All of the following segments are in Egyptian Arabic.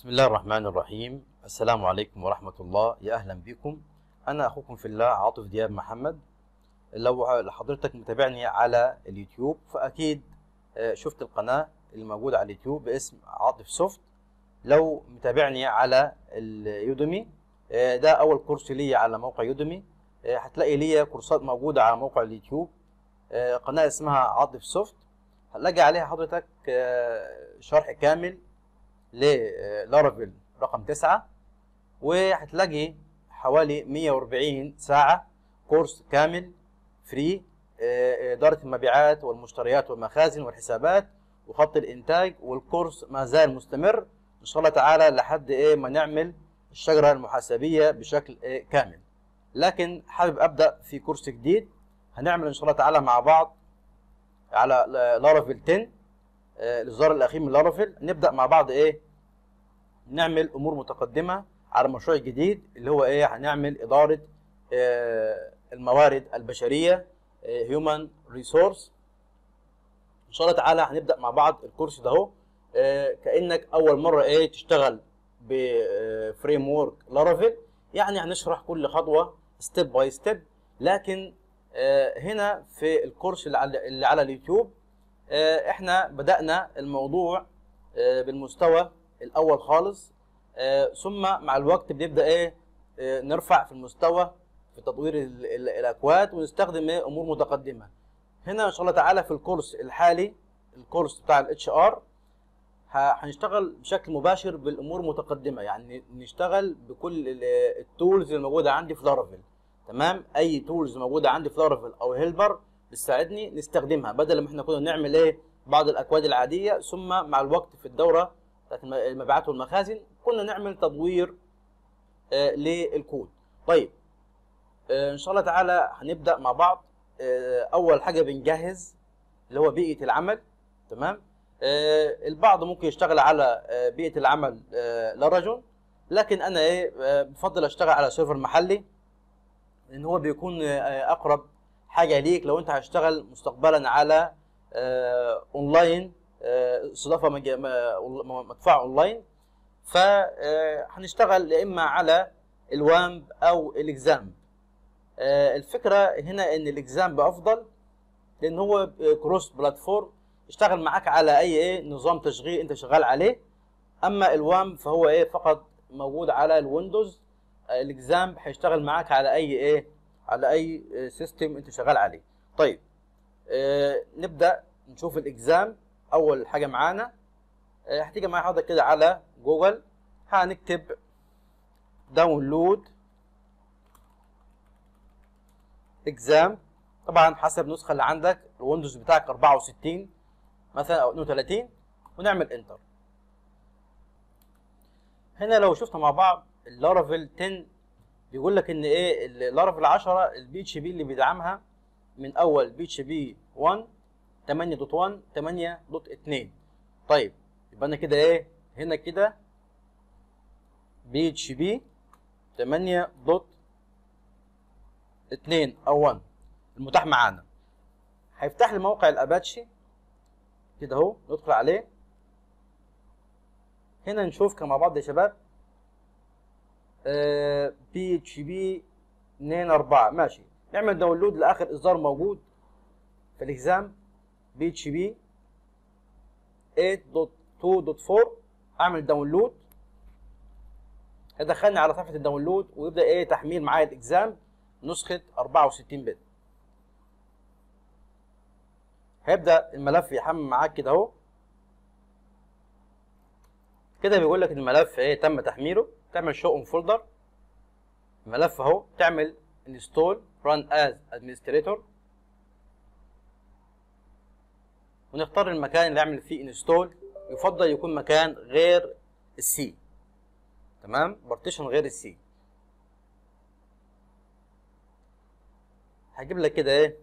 بسم الله الرحمن الرحيم السلام عليكم ورحمة الله يا أهلا بكم أنا أخوكم في الله عاطف دياب محمد لو حضرتك متابعني على اليوتيوب فأكيد آه، شفت القناة اللي موجودة على اليوتيوب باسم عاطف سوفت لو متابعني على اليودمي آه، ده أول كورس لي على موقع يودمي آه، هتلاقي ليا كورسات موجودة على موقع اليوتيوب آه، قناة اسمها عاطف سوفت هتلاقي عليها حضرتك آه، شرح كامل للارافيل رقم 9 وهتلاقي حوالي 140 ساعة كورس كامل فري آه، إدارة المبيعات والمشتريات والمخازن والحسابات وخط الإنتاج والكورس ما زال مستمر إن شاء الله تعالى لحد إيه ما نعمل الشجرة المحاسبية بشكل إيه كامل لكن حابب أبدأ في كورس جديد هنعمل إن شاء الله تعالى مع بعض على لارافيل 10 آه، الاصدار الاخير من لارافيل نبدا مع بعض ايه نعمل امور متقدمه على مشروع جديد اللي هو ايه هنعمل اداره آه، الموارد البشريه هيومن ريسورس ان شاء الله تعالى هنبدا مع بعض الكورس ده اهو آه، كانك اول مره ايه تشتغل بفريم ورك لارافيل يعني هنشرح كل خطوه ستيب باي ستيب لكن آه، هنا في الكورس اللي على اللي على اليوتيوب آه، احنا بدأنا الموضوع آه، بالمستوى الأول خالص آه، ثم مع الوقت بنبدأ ايه آه، نرفع في المستوى في تطوير ال- ال- الأكواد ونستخدم ايه أمور متقدمة هنا إن شاء الله تعالى في الكورس الحالي الكورس بتاع الاتش ار هنشتغل بشكل مباشر بالامور المتقدمه يعني نشتغل بكل ال- التولز الموجوده عندي في لارافيل تمام اي تولز موجوده عندي في لارافيل او هيلبر بتساعدني نستخدمها بدل ما احنا كنا نعمل ايه بعض الاكواد العاديه ثم مع الوقت في الدوره بتاعت الم- المبيعات والمخازن كنا نعمل تطوير آه للكود طيب آه ان شاء الله تعالى هنبدا مع بعض آه اول حاجه بنجهز اللي هو بيئه العمل تمام آه البعض ممكن يشتغل على آه بيئه العمل آه لارجون لكن انا ايه آه بفضل اشتغل على سيرفر محلي لان هو بيكون آه اقرب حاجه ليك لو انت هتشتغل مستقبلا على آه اونلاين آه، استضافه مج- م- مدفوعه اونلاين فهنشتغل يا اما على الوامب او الاكزام آه، الفكره هنا ان الاكزام افضل لان هو كروس بلاتفورم يشتغل معاك على اي ايه نظام تشغيل انت شغال عليه اما الوام فهو ايه فقط موجود على الويندوز آه، الاكزام هيشتغل معاك على اي ايه على اي آه، سيستم انت شغال عليه طيب آه، نبدا نشوف الاكزام اول حاجه معانا آه، هتيجي معايا حضرتك كده على جوجل هنكتب داونلود اكزام طبعا حسب النسخه اللي عندك الويندوز بتاعك 64 مثلا او 32 ونعمل انتر هنا لو شفنا مع بعض اللارافيل 10 بيقول لك ان ايه اللارافيل 10 البي اتش بي اللي بيدعمها من اول بي اتش بي 1 8.1 8.2 طيب يبقى انا كده ايه هنا كده بي اتش بي 8.2 او 1 المتاح معانا هيفتح لي موقع الاباتشي كده اهو ندخل عليه هنا نشوف كده مع بعض يا شباب بي اتش بي 2 4 ماشي نعمل داونلود لاخر اصدار موجود في الاكزام بي اتش بي 8.2.4 اعمل داونلود هيدخلني على صفحه الداونلود ويبدا ايه تحميل معايا الاكزام نسخه 64 بت هيبدا الملف يحمل معاك كده اهو كده بيقول لك ان الملف ايه تم تحميله تعمل شو اون فولدر الملف اهو تعمل انستول ران از ادمنستريتور ونختار المكان اللي اعمل فيه انستول يفضل يكون مكان غير السي تمام بارتيشن غير السي هجيب لك كده ايه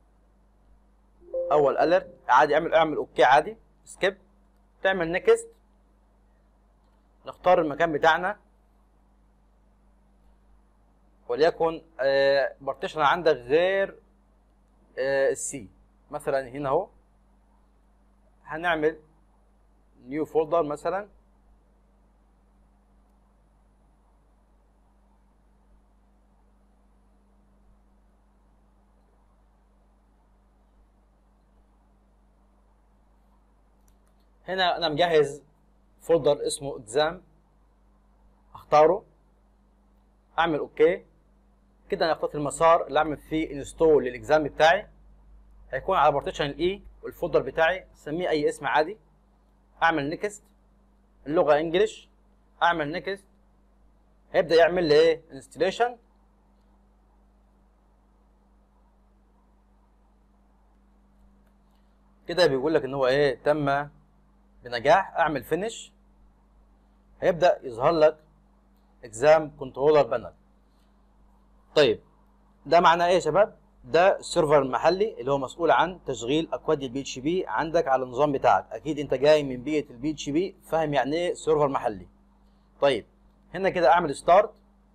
اول اليرت عادي اعمل اعمل اوكي عادي سكيب تعمل نيكست نختار المكان بتاعنا وليكن آه بارتيشن عندك غير آه السي مثلا هنا اهو هنعمل نيو فولدر مثلا هنا انا مجهز فولدر اسمه اكزام اختاره اعمل اوكي كده انا اخترت المسار اللي اعمل فيه انستول للاكزام بتاعي هيكون على بارتيشن الاي والفولدر بتاعي اسميه اي اسم عادي اعمل نيكست اللغه انجلش اعمل نيكست هيبدا يعمل لي ايه انستليشن كده بيقول لك ان هو ايه تم بنجاح اعمل فينش هيبدا يظهر لك اكزام كنترولر بانر طيب ده معناه ايه يا شباب ده السيرفر المحلي اللي هو مسؤول عن تشغيل اكواد البي اتش بي عندك على النظام بتاعك اكيد انت جاي من بيئه البي اتش بي فاهم يعني ايه سيرفر محلي طيب هنا كده اعمل ستارت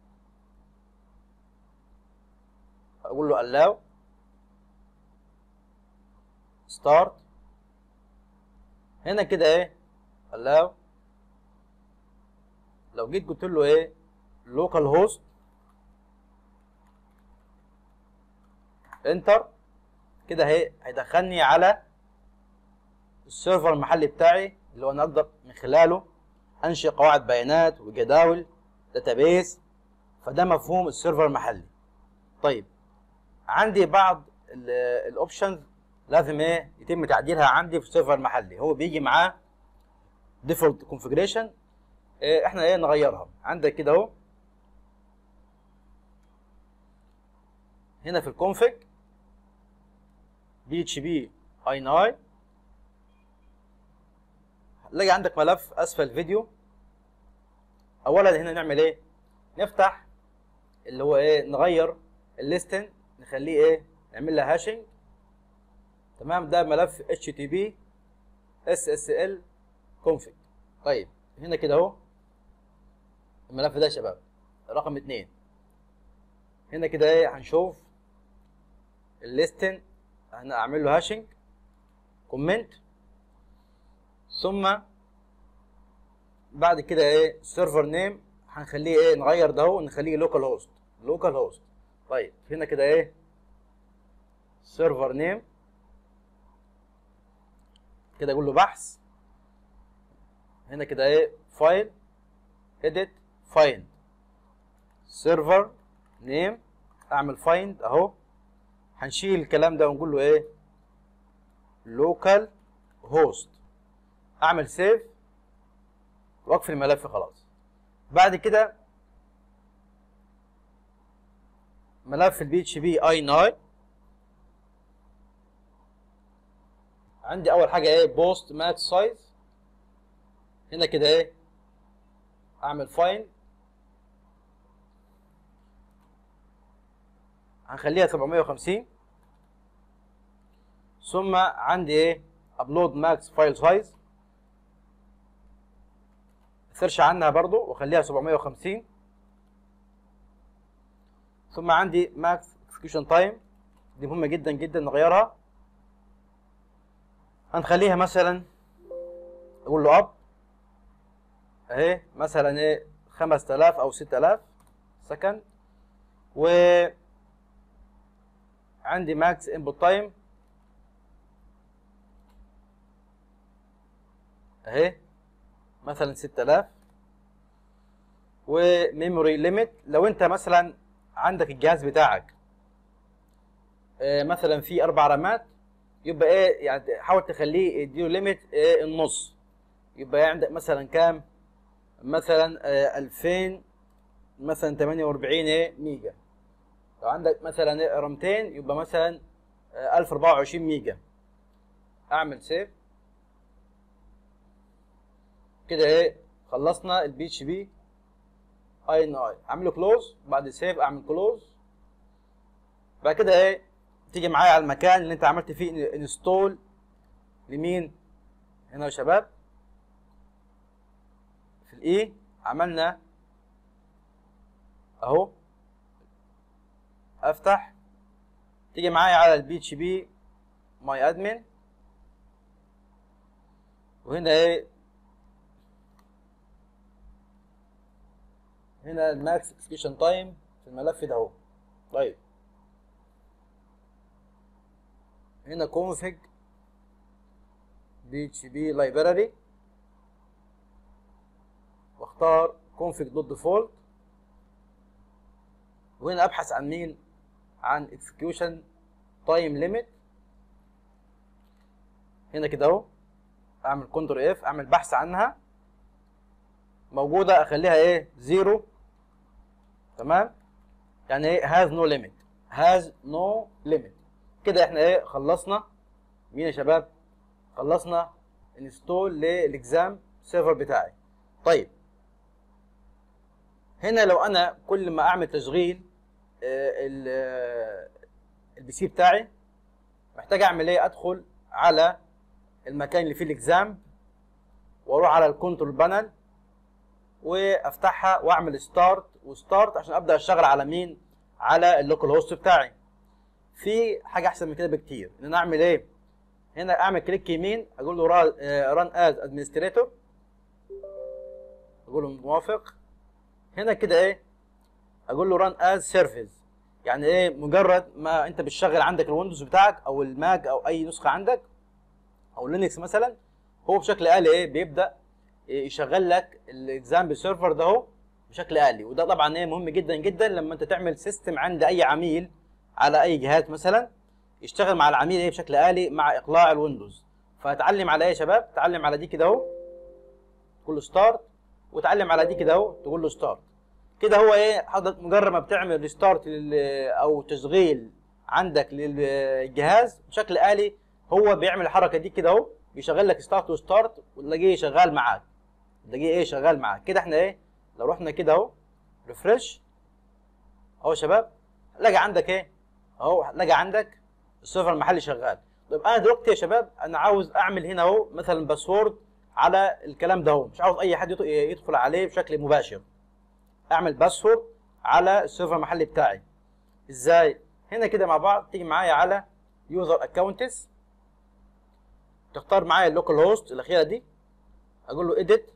اقول له allow ستارت هنا كده ايه allow لو جيت قلت له ايه لوكال هوست انتر كده اهي هيدخلني على السيرفر المحلي بتاعي اللي هو انا اقدر من خلاله انشئ قواعد بيانات وجداول داتابيس فده مفهوم السيرفر المحلي طيب عندي بعض الاوبشنز لازم ايه يتم تعديلها عندي في السيرفر المحلي هو بيجي معاه ديفولت كونفيجريشن إيه احنا ايه نغيرها عندك كده اهو هنا في الكونفج بي اتش بي اي 9 هتلاقي عندك ملف اسفل الفيديو اولا هنا نعمل ايه نفتح اللي هو ايه نغير الليستن نخليه ايه نعمل له هاشنج تمام ده ملف HTTP SSL config طيب هنا كده اهو الملف ده يا شباب رقم اتنين هنا كده ايه هنشوف الليستن انا اعمل له هاشنج كومنت ثم بعد كده ايه سيرفر نيم هنخليه ايه نغير ده اهو نخليه لوكال هوست لوكال هوست طيب هنا كده ايه سيرفر نيم كده اقول له بحث هنا كده ايه فايل edit find سيرفر نيم اعمل فايند اهو هنشيل الكلام ده ونقول له ايه لوكال هوست اعمل سيف واقفل الملف خلاص بعد كده ملف البي اتش بي اي 9 عندي اول حاجه ايه بوست ماكس سايز هنا كده ايه اعمل فاين هنخليها 750 ثم عندي ايه ابلود ماكس فايل سايز سيرش عنها برضو واخليها 750 ثم عندي ماكس اكسكيوشن تايم دي مهمه جدا جدا نغيرها هنخليها مثلا اقول له اب اهي مثلا ايه 5000 او 6000 سكند و عندي ماكس انبوت تايم اهي مثلا 6000 وميموري ليميت لو انت مثلا عندك الجهاز بتاعك آه، مثلا في اربع رامات يبقى ايه يعني حاول تخليه يديله ليميت ايه النص يبقى عندك مثلا كام مثلا آه، 2000 مثلا 48 ايه ميجا لو عندك مثلا إيه رامتين يبقى مثلا آه، 1024 ميجا اعمل سيف كده ايه خلصنا البي اتش بي اي ان اي اعمله كلوز بعد سيف اعمل كلوز بعد كده ايه تيجي معايا على المكان اللي انت عملت فيه انستول لمين هنا يا شباب في الاي عملنا اهو افتح تيجي معايا على البي اتش بي ماي ادمن وهنا ايه هنا الماكس اكسكيوشن تايم في الملف ده اهو طيب هنا config بي اتش بي لايبراري واختار config دوت ديفولت وهنا ابحث عن مين عن execution time limit هنا كده اهو اعمل كنترول اف اعمل بحث عنها موجوده اخليها ايه زيرو تمام يعني ايه has no limit has no limit كده احنا ايه خلصنا مين يا شباب خلصنا انستول للاكزام سيرفر بتاعي طيب هنا لو انا كل ما اعمل تشغيل البي سي بتاعي محتاج اعمل ايه ادخل على المكان اللي فيه الاكزام واروح على الكنترول بانل وافتحها واعمل ستارت وستارت عشان ابدا اشتغل على مين على اللوكال هوست بتاعي في حاجه احسن من كده بكتير ان انا اعمل ايه هنا اعمل كليك يمين اقول له ران از ادمنستريتور اقول له موافق هنا كده ايه اقول له ران از سيرفيس يعني ايه مجرد ما انت بتشغل عندك الويندوز بتاعك او الماك او اي نسخه عندك او لينكس مثلا هو بشكل آلي ايه بيبدا يشغل لك الاكزامبل سيرفر ده اهو بشكل آلي وده طبعا ايه مهم جدا جدا لما انت تعمل سيستم عند اي عميل على اي جهاز مثلا يشتغل مع العميل ايه بشكل آلي مع اقلاع الويندوز فاتعلم على ايه يا شباب اتعلم على دي كده اهو تقول له ستارت وتعلم على دي كده اهو تقول له ستارت كده هو ايه حضرتك مجرد ما بتعمل ريستارت او تشغيل عندك للجهاز بشكل آلي هو بيعمل الحركه دي كده اهو بيشغل لك ستارت وستارت وتلاقيه شغال معاك تلاقيه ايه شغال معاك كده احنا ايه لو رحنا كده اهو ريفرش اهو يا شباب لقى عندك ايه اهو لقى عندك السيرفر المحلي شغال طيب انا دلوقتي يا شباب انا عاوز اعمل هنا اهو مثلا باسورد على الكلام ده اهو مش عاوز اي حد يدخل عليه بشكل مباشر اعمل باسورد على السيرفر المحلي بتاعي ازاي هنا كده مع بعض تيجي معايا على يوزر اكونتس تختار معايا اللوكال هوست الاخيره دي اقول له اديت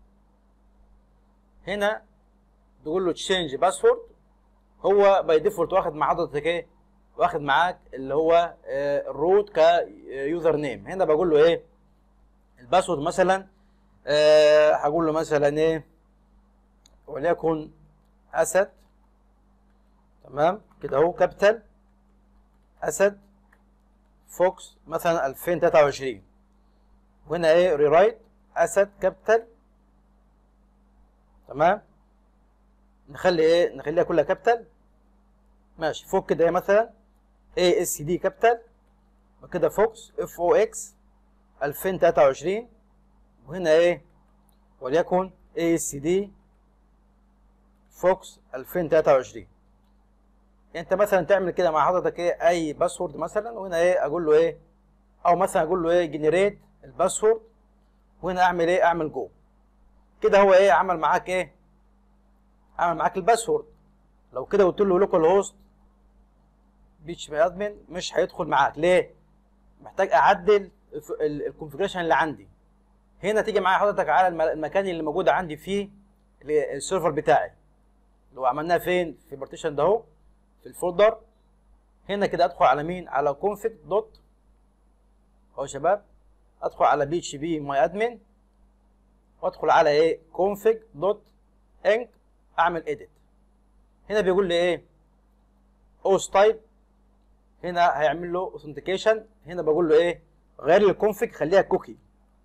هنا تقول له تشينج باسورد هو باي ديفولت واخد مع حضرتك ايه واخد معاك اللي هو آه الروت كيوزر نيم هنا بقول له ايه الباسورد مثلا آه هقول له مثلا ايه وليكن اسد تمام كده اهو كابيتال اسد فوكس مثلا 2023 وهنا ايه ريرايت اسد كابيتال تمام نخلي ايه نخليها كلها كابيتال ماشي فوق كده ايه مثلا اي اس دي كابيتال وكده فوكس اف او اكس 2023 وهنا ايه وليكن اي اس دي فوكس 2023 انت مثلا تعمل كده مع حضرتك ايه اي باسورد مثلا وهنا ايه اقول له ايه او مثلا اقول له ايه جنريت الباسورد وهنا اعمل ايه اعمل جو كده هو ايه عمل معاك ايه عمل معاك الباسورد لو كده قلت له لوكال هوست بيتش ادمن مش هيدخل معاك ليه محتاج اعدل الكونفجريشن اللي عندي هنا تيجي معايا حضرتك على المكان اللي موجود عندي فيه السيرفر بتاعي لو عملناه فين في البارتيشن ده اهو في الفولدر هنا كده ادخل على مين على config دوت اهو يا شباب ادخل على بي اتش بي ماي ادمن وادخل على ايه config دوت انك اعمل edit هنا بيقول لي ايه اوس تايب هنا هيعمل له اوثنتيكيشن هنا بقول له ايه غير لي الكونفج خليها كوكي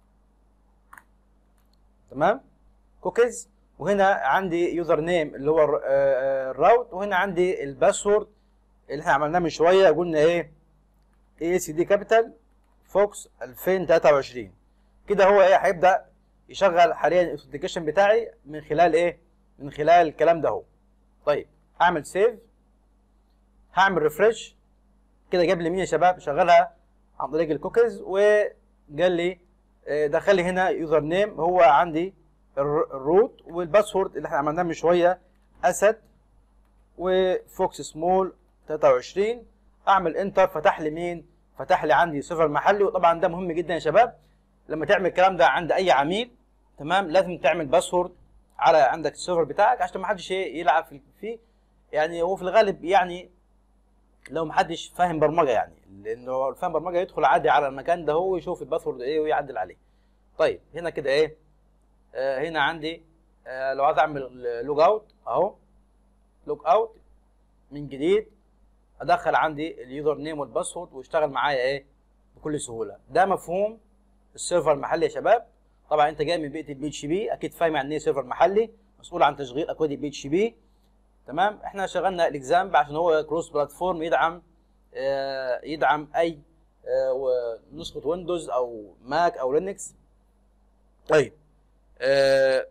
تمام كوكيز وهنا عندي يوزر نيم اللي هو الراوت وهنا عندي الباسورد اللي احنا عملناه من شويه قلنا ايه اي سي دي كابيتال فوكس 2023 كده هو ايه هيبدا يشغل حاليا الاوثنتيكيشن بتاعي من خلال ايه من خلال الكلام ده اهو طيب اعمل سيف هعمل ريفرش كده جاب لي مين يا شباب شغلها عن طريق الكوكيز وقال لي دخل لي هنا يوزر نيم هو عندي الروت والباسورد اللي احنا عملناه من شويه اسد وفوكس سمول 23 اعمل انتر فتح لي مين فتح لي عندي سيرفر محلي وطبعا ده مهم جدا يا شباب لما تعمل الكلام ده عند اي عميل تمام لازم تعمل باسورد على عندك السيرفر بتاعك عشان ما حدش يلعب فيه يعني هو في الغالب يعني لو محدش فاهم برمجه يعني لانه الفاهم برمجه يدخل عادي على المكان ده هو يشوف الباسورد ايه ويعدل عليه طيب هنا كده ايه آه هنا عندي آه لو عايز اعمل لوج اوت اهو لوج اوت من جديد ادخل عندي اليوزر نيم والباسورد ويشتغل معايا ايه بكل سهوله ده مفهوم السيرفر المحلي يا شباب طبعا انت جاي من بيئه البي اتش بي اكيد فاهم يعني ايه سيرفر محلي مسؤول عن تشغيل اكواد البي اتش بي تمام احنا شغلنا الاكزامبل عشان هو كروس بلاتفورم يدعم آه يدعم اي آه نسخه ويندوز او ماك او لينكس طيب آه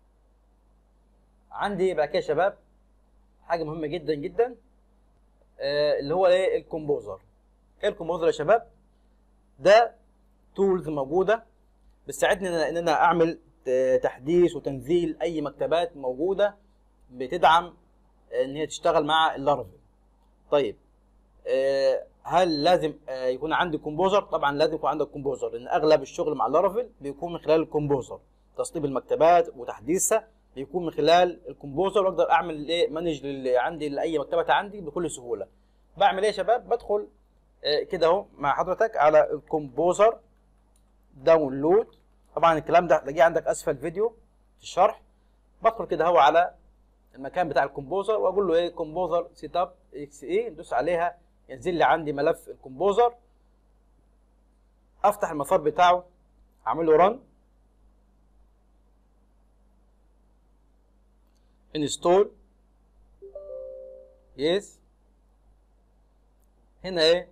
عندي بقى كده يا شباب حاجه مهمه جدا جدا آه اللي هو ايه الكومبوزر ايه الكومبوزر يا شباب ده تولز موجوده بتساعدني ان انا اعمل تحديث وتنزيل اي مكتبات موجوده بتدعم ان هي تشتغل مع اللارفل طيب هل لازم يكون عندي كومبوزر طبعا لازم يكون عندك كومبوزر لان اغلب الشغل مع اللارفل بيكون من خلال الكومبوزر تسطيب المكتبات وتحديثها بيكون من خلال الكومبوزر واقدر اعمل ايه مانج اللي عندي لاي مكتبه عندي بكل سهوله بعمل ايه يا شباب بدخل كده اهو مع حضرتك على الكومبوزر داونلود طبعا الكلام ده هتلاقيه عندك اسفل فيديو في الشرح بدخل كده اهو على المكان بتاع الكومبوزر واقول له ايه كومبوزر سيت اب اكس اي ندوس عليها ينزل لي عندي ملف الكومبوزر افتح المسار بتاعه اعمل له رن انستول يس هنا ايه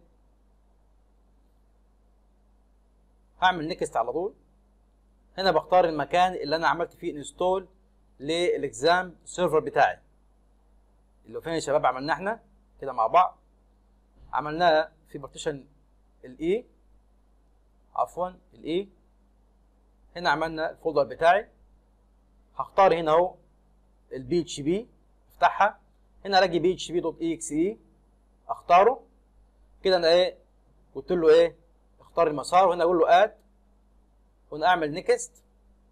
هعمل نيكست على طول هنا بختار المكان اللي انا عملت فيه انستول للاكزام سيرفر بتاعي اللي فين يا شباب عملناه احنا كده مع بعض عملناه في بارتيشن الاي عفوا الاي هنا عملنا الفولدر بتاعي هختار هنا اهو البي اتش بي افتحها هنا الاقي بي اتش بي دوت اي اكس اي اختاره كده انا ايه قلت له ايه اختار المسار وهنا اقول له اد هنا اعمل نيكست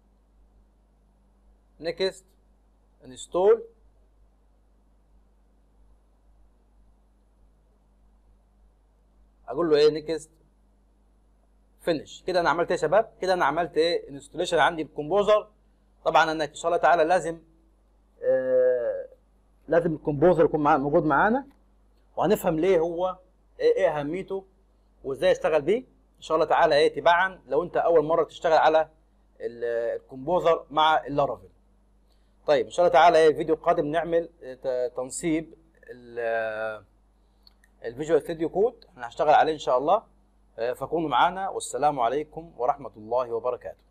نيكست انستول اقول له ايه نيكست فينش كده انا عملت ايه يا شباب كده انا عملت ايه انستوليشن عندي الكومبوزر طبعا انا ان شاء الله تعالى لازم آه لازم الكومبوزر يكون مع موجود معانا وهنفهم ليه هو ايه, إيه اهميته وازاي اشتغل بيه ان شاء الله تعالى ايه تباعا لو انت اول مره تشتغل على الكومبوزر مع اللارافيل طيب ان شاء الله تعالى ايه الفيديو القادم نعمل تنصيب الفيجوال ستوديو كود احنا هنشتغل عليه ان شاء الله فكونوا معانا والسلام عليكم ورحمه الله وبركاته